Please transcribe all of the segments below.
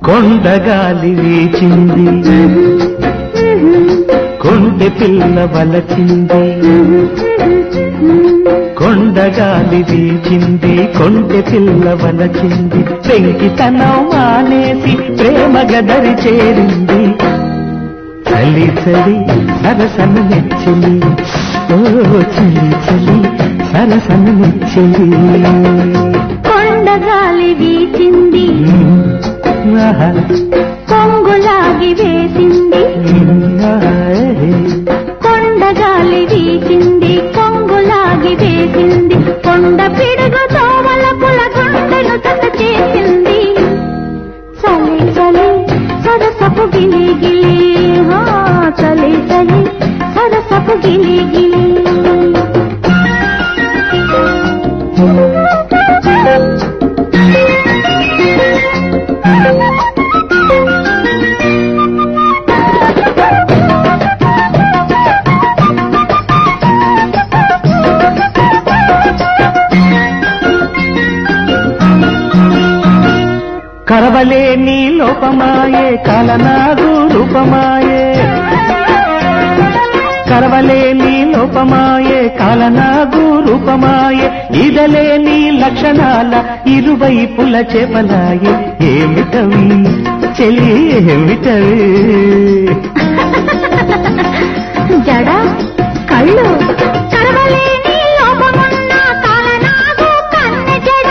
కొండగాలి వీచింది కొండె పిల్ల వలచింది కొండగాలి వీచింది కొండె పిల్ల వలచింది పెంకితనం మానేసి ప్రేమ గదరి చేరింది చలి చలి సరసన నెచ్చలి ఓ చలి చలి సరసన నెచ్చలి కొండగాలి వీచింది ఆహా, కొంగులాగి వేసింది ఆహా, ఏ. కొండగాలి వీచింది కొంగులాగి వేసింది కొండ పిడుగు తోమల పుల గుండెను తత చేసింది చలి చలి సరసపు గిలి గిలి హా, చలి చలి సరసపు గిలి గిలి కరవలే నీ లోపమాయే కలనాగు రూపమాయే కరవలే నీ లోపమాయే కాలనాగు రూపమాయే ఇదలే నీ లక్షణాల ఇరువైపుల చేపలాయే ఏమిటవి చెలి ఏమిటవి జడ కళ్ళు కరవలేని లోపమున్న కాలనాగు కన్నె జడ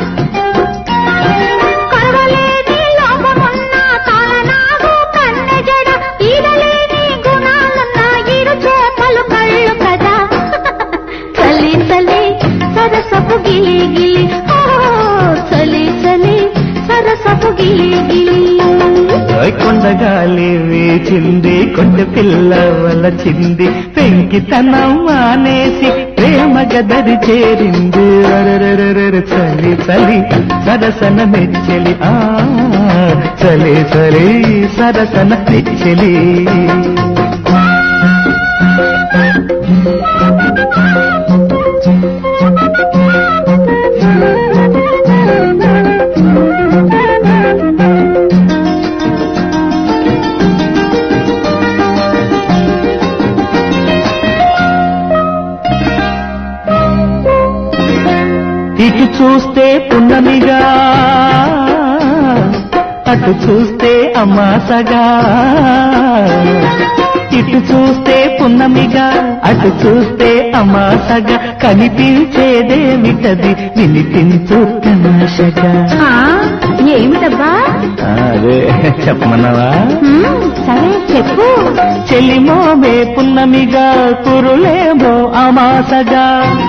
కరవలేని లోపమున్న కాలనాగు కన్నె జడ ఈడలేని గుణాలున్న ఇరు చేపలు కళ్ళు కదా చలి చలి సరసపు గిలి గిలి ఓ చలి చలి సరసపు గిలి గిలి కొండగాలి వేచింది కొండ పిల్ల వలచింది పెంకితనం మానేసి ప్రేమ గదరి చేరింది అరెరెరెరెరె చలి చలి సరసన మెచ్చలి ఆ చలి చలి సరసన మెచ్చలి ఇటు చూస్తే పున్నమిగా అటు చూస్తే అమ్మాసగా ఇటు చూస్తే పున్నమిగా అటు చూస్తే అమాసగా కనిపించేదేమిటది వినిపించు తమాషగా ఆ, ఏమిటబ్బా అదే చెప్పమన్నావా హ్మ్, సరే చెప్పు చెలిమోమే పున్నమిగా కురులేమో అమాసగా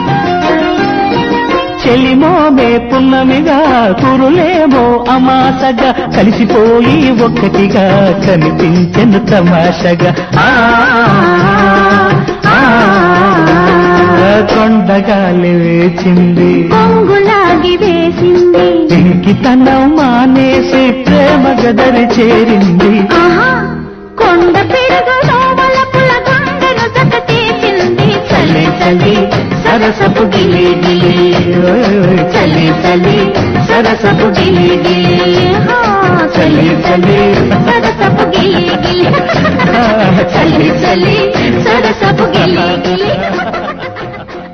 చెలిమోమే పున్నమిగా కురులేమో అమాసగా కలిసిపోయి ఒక్కటిగా కనిపించెను తమాషగా ఆ, ఆ, కొండగాలి వేచింది కొంగులాగి వేసింది ఇంకితనం మానేసి ప్రేమ గదరి చేరింది ఆహా కొండ పిడుగు లోపల పుల గుండెను జత చేసింది చలి చలి సరసపు గిలి గిలి చలి చలి సరసపు గిలి గిలి ఆ, చలి చలి సరసపు గిలి గిలి చలి చలి సరసపు గిలి